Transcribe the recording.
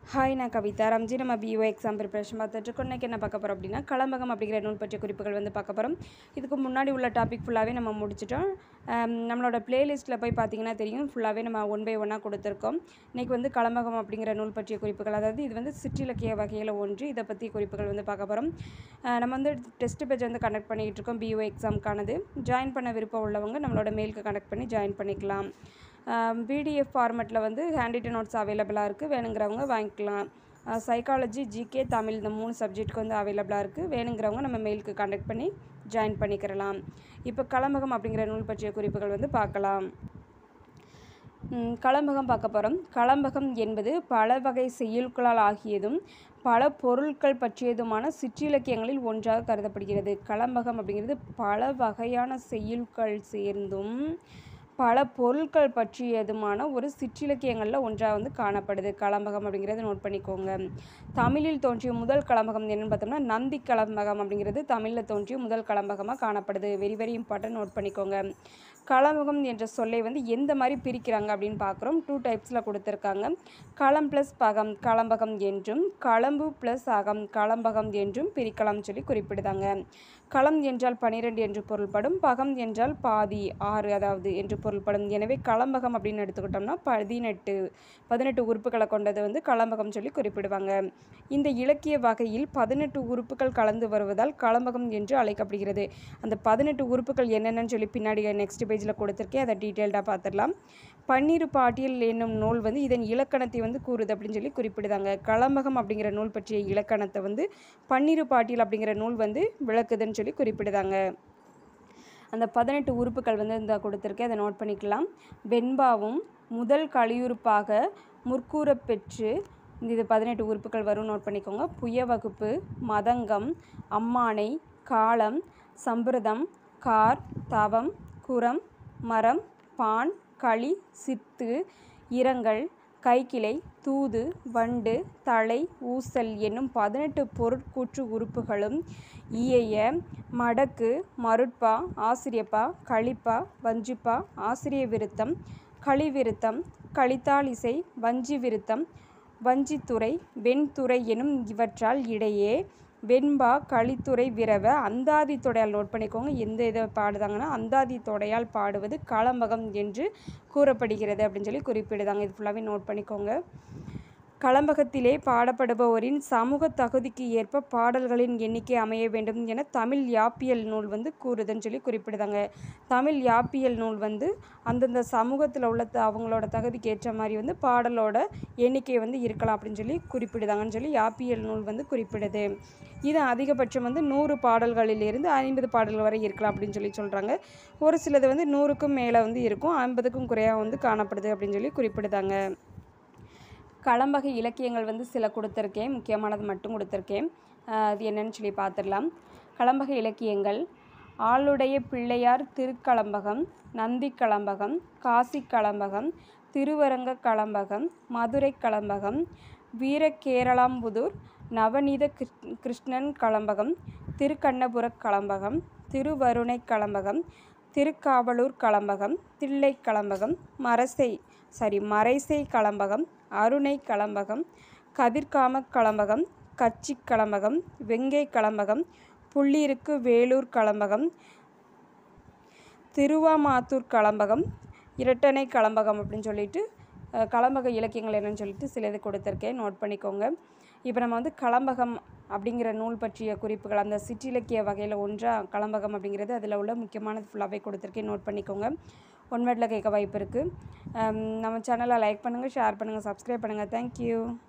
hi நான் கவிதா ரம்ஜி நம்ம PO exam preparation பார்த்துட்ருக்கோம் இன்றைக்கி என்ன பார்க்க போகிறோம் அப்படின்னா களம்பகம் அப்படிங்கிற நூல் பற்றிய குறிப்புகள் வந்து பார்க்க போகிறோம் இதுக்கு முன்னாடி உள்ள டாபிக் ஃபுல்லாகவே நம்ம முடிச்சிட்டோம் ஆம், நம்மளோட பிளேலிஸ்ட்டில் போய் பார்த்தீங்கன்னா தெரியும் ஃபுல்லாகவே நம்ம ஒன் பை ஒன்னாக கொடுத்துருக்கோம் இன்றைக்கி வந்து களம்பகம் அப்படிங்கிற நூல் பற்றிய குறிப்புகள் அதாவது இது வந்து சிற்றிலக்கிய வகையில் ஒன்று இதை பற்றி குறிப்புகள் வந்து பார்க்க போகிறோம் நம்ம வந்து டெஸ்ட் பேஜ் வந்து கண்டக்ட் பண்ணிகிட்டு இருக்கோம் பிஓ எக்ஸாமுக்கானது ஜாயின் பண்ண விருப்பம் உள்ளவங்க நம்மளோட மெயிலுக்கு கனெக்ட் பண்ணி ஜாயின் பண்ணிக்கலாம் பிடிஎஃப் ஃபார்மெட்டில் வந்து ஹேண்ட் ரிட்டன் நோட்ஸ் அவைலபிளாக இருக்குது வேணுங்கிறவங்க வாங்கிக்கலாம் சைக்காலஜி ஜிகே தமிழ் இந்த மூணு சப்ஜெக்ட்டுக்கு வந்து அவைலபிளாக இருக்குது வேணுங்கிறவங்க நம்ம மெயிலுக்கு கான்டாக்ட் பண்ணி ஜாயின் பண்ணிக்கிறலாம் இப்போ களம்பகம் அப்படிங்கிற நூல் பற்றிய குறிப்புகள் வந்து பார்க்கலாம் ம், களம்பகம் பார்க்க போகிறோம் களம்பகம் என்பது பல வகை செய்யுட்களால் ஆகியதும் பல பொருட்கள் பற்றியதுமான சிற்றிலக்கியங்களில் ஒன்றாக கருதப்படுகிறது களம்பகம் அப்படிங்கிறது பல வகையான செய்யுட்கள் சேர்ந்தும் பல பொருட்கள் பற்றியதுமான ஒரு சிற்றிலக்கியங்களில் ஒன்றாக வந்து காணப்படுது களம்பகம் அப்படிங்கிறத நோட் பண்ணிக்கோங்க தமிழில் தோன்றிய முதல் களம்பகம் என்னன்னு பார்த்தோம்னா நந்தி களம்பகம் அப்படிங்கிறது தமிழில் தோன்றிய முதல் களம்பகமாக காணப்படுது வெரி வெரி இம்பார்ட்டன்ட் நோட் பண்ணிக்கோங்க களம்பகம் என்ற சொல்லை வந்து எந்த மாதிரி பிரிக்கிறாங்க அப்படின்னு பார்க்குறோம் டூ டைப்ஸில் கொடுத்துருக்காங்க களம் ப்ளஸ் பகம் களம்பகம் என்றும் களம்பு ப்ளஸ் அகம் களம்பகம் என்றும் பிரிக்கலாம் சொல்லி குறிப்பிடுதாங்க களம் என்றால் பனிரெண்டு என்று பொருள்படும் பகம் என்றால் பாதி ஆறு அதாவது என்று பொருள்படும் எனவே களம்பகம் அப்படின்னு எடுத்துக்கிட்டோம்னா பதினெட்டு பதினெட்டு உறுப்புகளை கொண்டது வந்து களம்பகம் சொல்லி குறிப்பிடுவாங்க இந்த இலக்கிய வகையில் பதினெட்டு உறுப்புகள் கலந்து வருவதால் களம்பகம் என்று அழைக்கப்படுகிறது அந்த பதினெட்டு உறுப்புகள் என்னென்னு சொல்லி பின்னாடி நெக்ஸ்ட் பேஜில் கொடுத்துருக்கேன் அதை டீட்டெயில்டாக பார்த்துடலாம் பன்னிரு பாட்டியல் என்னும் நூல் வந்து இதன் இலக்கணத்தை வந்து கூறுது அப்படின்னு சொல்லி குறிப்பிடுதாங்க களம்பகம் அப்படிங்கிற நூல் பற்றிய இலக்கணத்தை வந்து பன்னிரு பாட்டியல் அப்படிங்கிற நூல் வந்து விளக்குதுன்னு சொல்லி குறிப்பிடுதாங்க அந்த பதினெட்டு உறுப்புகள் வந்து இந்த கொடுத்துருக்கேன் அதை நோட் பண்ணிக்கலாம் வெண்பாவும் முதல் கலியுறுப்பாக முற்கூறப் பெற்று இது பதினெட்டு உறுப்புகள் வரும் நோட் பண்ணிக்கோங்க புய வகுப்பு மதங்கம் அம்மானை காலம் சம்பிரதம் கார் தவம் குரம் மரம் பான் களி சித்து இரங்கல் கைக்கிளை தூது வண்டு தலை ஊசல் என்னும் பதினெட்டு பொருட்கூற்று உறுப்புகளும் இயைய மடக்கு மருட்பா ஆசிரியப்பா களிப்பா வஞ்சிப்பா ஆசிரிய விருத்தம் களிவிருத்தம் களித்தால் இசை வஞ்சி விருத்தம் வஞ்சித்துறை வெண்துறை எனும் இவற்றால் இடையே வெண்பா களித்துறை விரவ அந்தாதி தொடையால் நோட் பண்ணிக்கோங்க எந்த இதை பாடுதாங்கன்னா அந்தாதி தொடையால் பாடுவது களம்பகம் என்று கூறப்படுகிறது அப்படின்னு சொல்லி குறிப்பிடுதாங்க இது ஃபுல்லாகவே நோட் பண்ணிக்கோங்க களம்பகத்திலே பாடப்படுபவரின் சமூக தகுதிக்கு ஏற்ப பாடல்களின் எண்ணிக்கை அமைய வேண்டும் என தமிழ் யாப்பியல் நூல் வந்து கூறுதுன்னு சொல்லி குறிப்பிடுதாங்க தமிழ் யாப்பியல் நூல் வந்து அந்தந்த சமூகத்தில் உள்ள த- அவங்களோட தகுதிக்கு ஏற்ற மாதிரி வந்து பாடலோட எண்ணிக்கை வந்து இருக்கலாம் அப்படின்னு சொல்லி குறிப்பிடுதாங்கன்னு சொல்லி யாப்பியல் நூல் வந்து குறிப்பிடுது இது அதிகபட்சம் வந்து நூறு பாடல்களிலிருந்து ஐம்பது பாடல்கள் வரை இருக்கலாம் அப்படின்னு சொல்லி சொல்கிறாங்க ஒரு சிலது வந்து நூறுக்கும் மேலே வந்து இருக்கும் ஐம்பதுக்கும் குறையாக வந்து காணப்படுது அப்படின்னு சொல்லி குறிப்பிடுதாங்க களம்பகை இலக்கியங்கள் வந்து சில கொடுத்துருக்கேன் முக்கியமானது மட்டும் கொடுத்துருக்கேன் ஆஹ் அது என்னன்னு சொல்லி பார்த்துடலாம் களம்பகை இலக்கியங்கள் ஆளுடைய பிள்ளையார் திருக்களம்பகம் நந்தி களம்பகம் காசி களம்பகம் திருவரங்க களம்பகம் மதுரை களம்பகம் வீரகேரளாம்புதூர் நவநீத கிருஷ்- கிருஷ்ணன் களம்பகம் திருக்கண்ணபுர களம்பகம் திருவருணை களம்பகம் திருக்காவலூர் களம்பகம் தில்லை களம்பகம் மரசை சாரி மறைசை களம்பகம் அருணை களம்பகம் கதிர்காம களம்பகம் கச்சி களம்பகம் வெங்கை களம்பகம் புள்ளிருக்கு வேலூர் களம்பகம் திருவாமாத்தூர் களம்பகம் இரட்டனை களம்பகம் அப்படின்னு சொல்லிட்டு அஹ், களம்பக இலக்கியங்கள் என்னன்னு சொல்லிட்டு சில இது கொடுத்துருக்கேன் நோட் பண்ணிக்கோங்க இப்போ நம்ம வந்து களம்பகம் அப்படிங்கிற நூல் பற்றிய குறிப்புகள் அந்த சிற்றிலக்கிய வகையில் ஒன்றா களம்பகம் அப்படிங்கிறது அதில் உள்ள முக்கியமானது ஃபுல்லாகவே கொடுத்துருக்கேன் நோட் பண்ணிக்கோங்க ஒன் வேர்டில் கேட்க வாய்ப்பு இருக்குது நம்ம சேனலை லைக் பண்ணுங்கள் ஷேர் பண்ணுங்கள் சப்ஸ்கிரைப் பண்ணுங்கள் தேங்க்யூ